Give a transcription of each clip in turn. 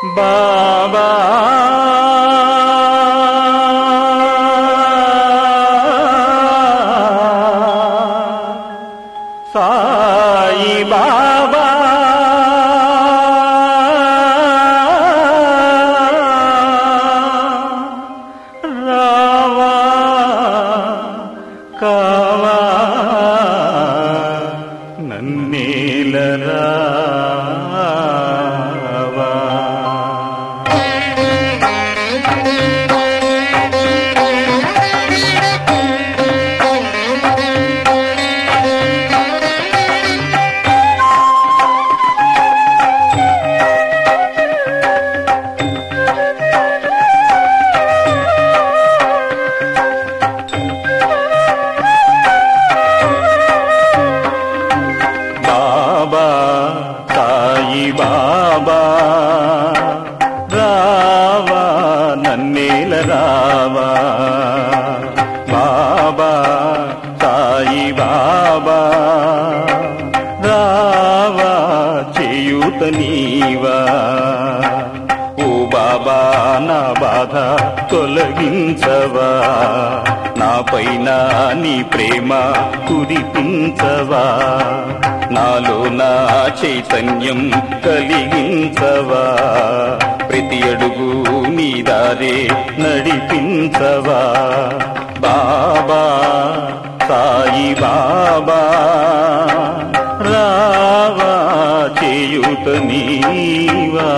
బాబా సాయి బాబా రావా కావా నన్నేల రావా బాబా సాయి బాబా రావా నన్నేల రావా బాబా సాయి బాబా రావా చేయూత నీవా ఓ బాబా నా బాధ తొలగించవా నా పైన నీ ప్రేమ కురిపించవా నాలో నా చైతన్యం కలిగించవా ప్రతి అడుగు నీ దారే నడిపించవా బాబా సాయి బాబా రావా చేయుత నీవా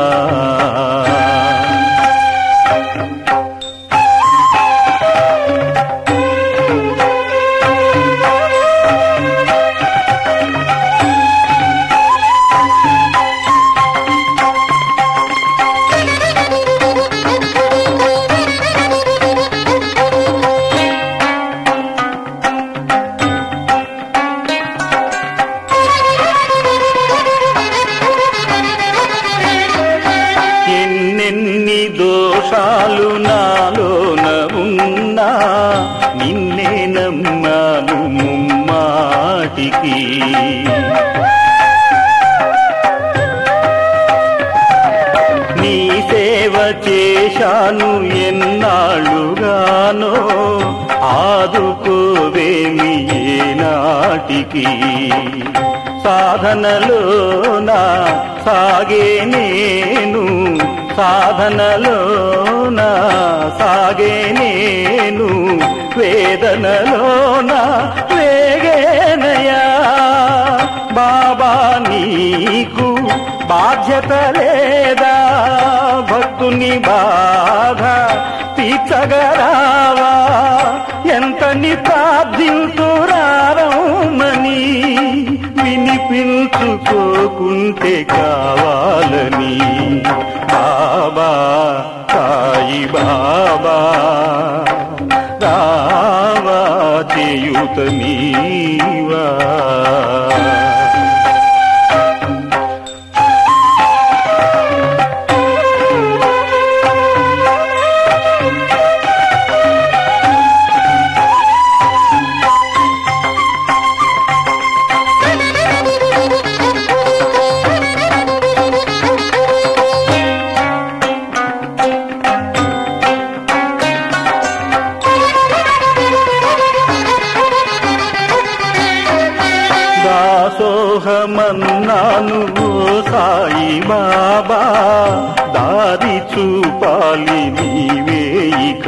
ఎన్నెన్ని దోషాలు నాలోన ఉన్నా నిన్నే నమ్మాను ముమ్మాటికి నీ సేవ చేశాను ఎన్నాళ్ళుగానో ఆదుకోవేమి ఏనాటికి సాధనలోన సాగే నేను సాధనలోన సాగే నేను వేదనలోన వేగేనయా బాబా నీకు బాధ్యత లేదా భక్తుని బాధ తీర్చగరావా ఎంతని ప్రార్థింతురారమని వినిపించుకోకుంటే కావాలని బాబా సాయి బాబా రావా చేయుత నీవా దాసోహమన్నాను ఓ సాయి బాబా దారి చూపాలి నీవేయిక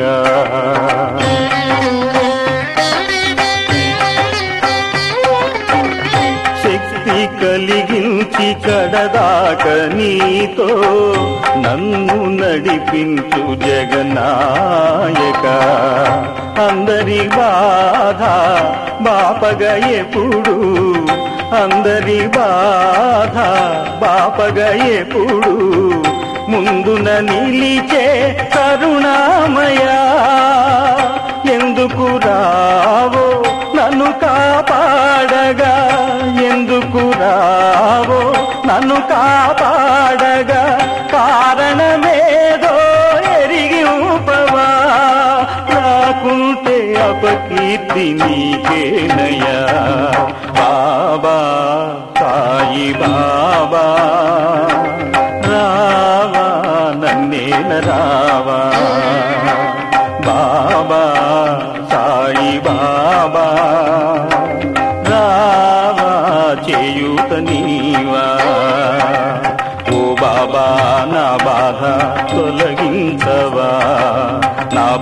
శక్తి కలిగించి కడదాక నీతో నన్ను నడిపించు జగనాయక అందరి బాధ బాపగ ఎప్పుడు అందరి బాధ బాపగ ఎప్పుడు ముందున నిలిచే కరుణామయా ఎందుకు రావో నన్ను కాపాడగా ఎందుకు రావో నన్ను కాపాడగా కారణమేదో ఎరిగి ఉపవా రాకుంటే అపకీర్తి నీకేనయ్యా బాబా సాయి బాబా రావా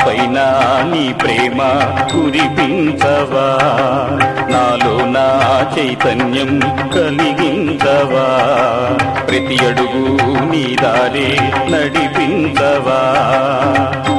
పైన నీ ప్రేమ కురిపించవా నాలో నా చైతన్యం కలిగించవా ప్రతి అడుగు నీ దారే నడిపించవా